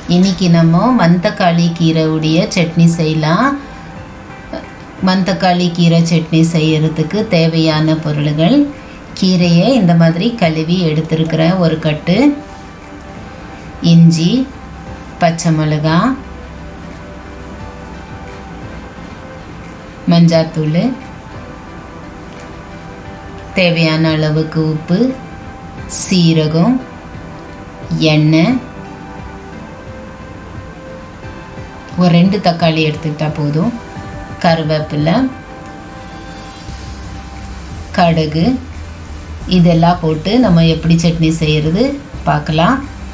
இன்னைக்கு நம்ம மந்தக்காளி கீரையுடைய சட்னி செய்யலாம் மந்தக்காளி கீரை சட்னி செய்யறதுக்கு தேவையான பொருள்கள் கீரையை இந்த மாதிரி கழுவி எடுத்திருக்கிற ஒரு கட்டு இஞ்சி பச்சை மிளகாய் மஞ்சாத்தூள் தேவையான அளவுக்கு உப்பு சீரகம் எண்ணெய் ஒரு ரெண்டு தக்காளி எடுத்துக்கிட்டா போதும் கருவேப்பிலை கடுகு இதெல்லாம் போட்டு நம்ம எப்படி சட்னி செய்கிறது பார்க்கலாம்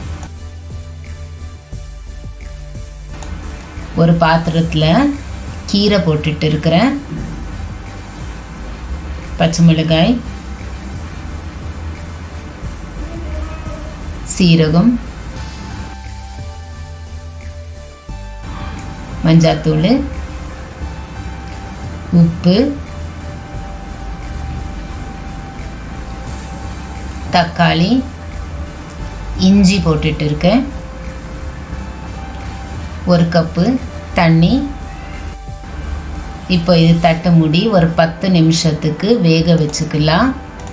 ஒரு பாத்திரத்தில் கீரை போட்டுட்டு இருக்கிறேன் பச்சை மிளகாய் சீரகம் மஞ்சாத்தூள் உப்பு தக்காளி இஞ்சி போட்டுட்டு இருக்கேன் ஒரு கப்பு தண்ணி இப்போ இது தட்டு மூடி ஒரு பத்து நிமிஷத்துக்கு வேக வச்சுக்கலாம்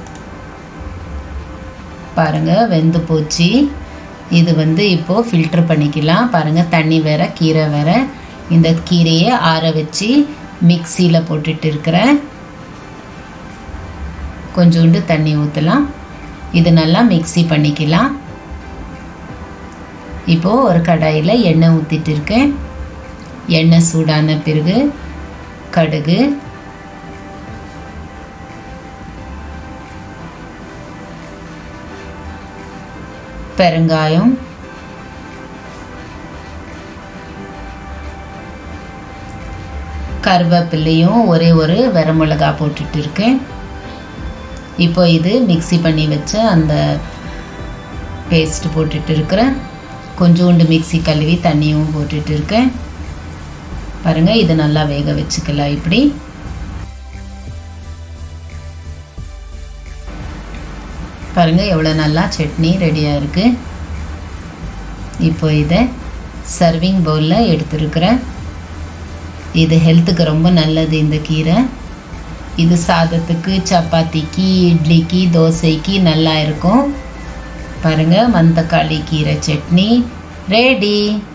பாருங்கள் வெந்து போச்சு இது வந்து இப்போது ஃபில்ட்ரு பண்ணிக்கலாம் பாருங்கள் தண்ணி வேற கீரை வேற இந்த கீரையை ஆற வச்சு மிக்சியில் போட்டுட்டு இருக்கிறேன் கொஞ்சோண்டு தண்ணி ஊற்றலாம் இது நல்லா மிக்சி பண்ணிக்கலாம் இப்போது ஒரு கடாயில் எண்ணெய் ஊற்றிட்டு இருக்கேன் எண்ணெய் சூடான பிறகு கடுகு பெருங்காயம் கருவேப்பிலையும் ஒரே ஒரு வரமிளகா போட்டுட்டு இருக்கேன் இப்போ இது மிக்சி பண்ணி வச்ச அந்த பேஸ்ட் போட்டுட்டு இருக்கிறேன் கொஞ்சோண்டு மிக்சி கழுவி தண்ணியும் போட்டுட்டு இருக்கேன் பாருங்கள் இது நல்லா வேக வச்சுக்கலாம் இப்படி பாருங்கள் எவ்வளோ நல்லா சட்னி ரெடியாக இருக்குது இப்போ இதை சர்விங் பவுலில் எடுத்துருக்குறேன் இது ஹெல்த்துக்கு ரொம்ப நல்லது இந்த கீரை இது சாதத்துக்கு சப்பாத்திக்கு இட்லிக்கு தோசைக்கு நல்லா இருக்கும் பாருங்கள் மந்தக்காளி கீரை சட்னி ரெடி